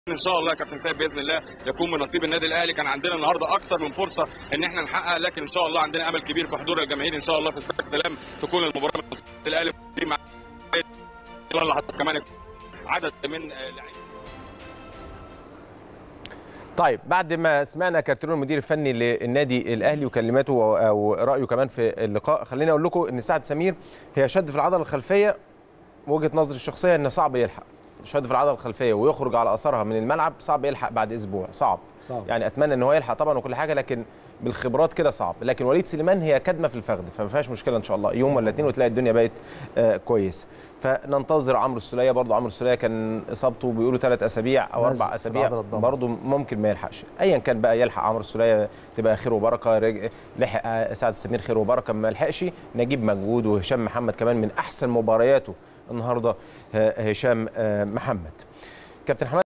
ان شاء الله يا كابتن سيد باذن الله يكون من نصيب النادي الاهلي كان عندنا النهارده اكثر من فرصه ان احنا نحقق لكن ان شاء الله عندنا امل كبير في حضور الجماهير ان شاء الله في استاد السلام تكون المباراه من نصيب الاهلي مع الله حتى كمان عدد من اللعيبه طيب بعد ما سمعنا كارتيرون المدير الفني للنادي الاهلي وكلماته او رايه كمان في اللقاء خليني اقول لكم ان سعد سمير هي شد في العضله الخلفيه وجهه نظري الشخصيه ان صعب يلحق شد في العضله الخلفيه ويخرج على اثرها من الملعب صعب يلحق بعد اسبوع صعب صعب. يعني اتمنى ان هو يلحق طبعا وكل حاجه لكن بالخبرات كده صعب لكن وليد سليمان هي كدمه في الفخذ فما فيهاش مشكله ان شاء الله يوم ولا اتنين وتلاقي الدنيا بقت آه كويس فننتظر عمرو السوليه برضه عمرو السوليه كان اصابته بيقولوا ثلاث اسابيع او بس اربع في اسابيع العضلة الضمة. برضه ممكن ما يلحقش ايا كان بقى يلحق عمرو السوليه تبقى خير وبركه رج- لحق آه، سعد السمير خير وبركه ما لحقش نجيب مجهود وهشام محمد كمان من احسن مبارياته النهارده آه، هشام آه، محمد كابتن حماد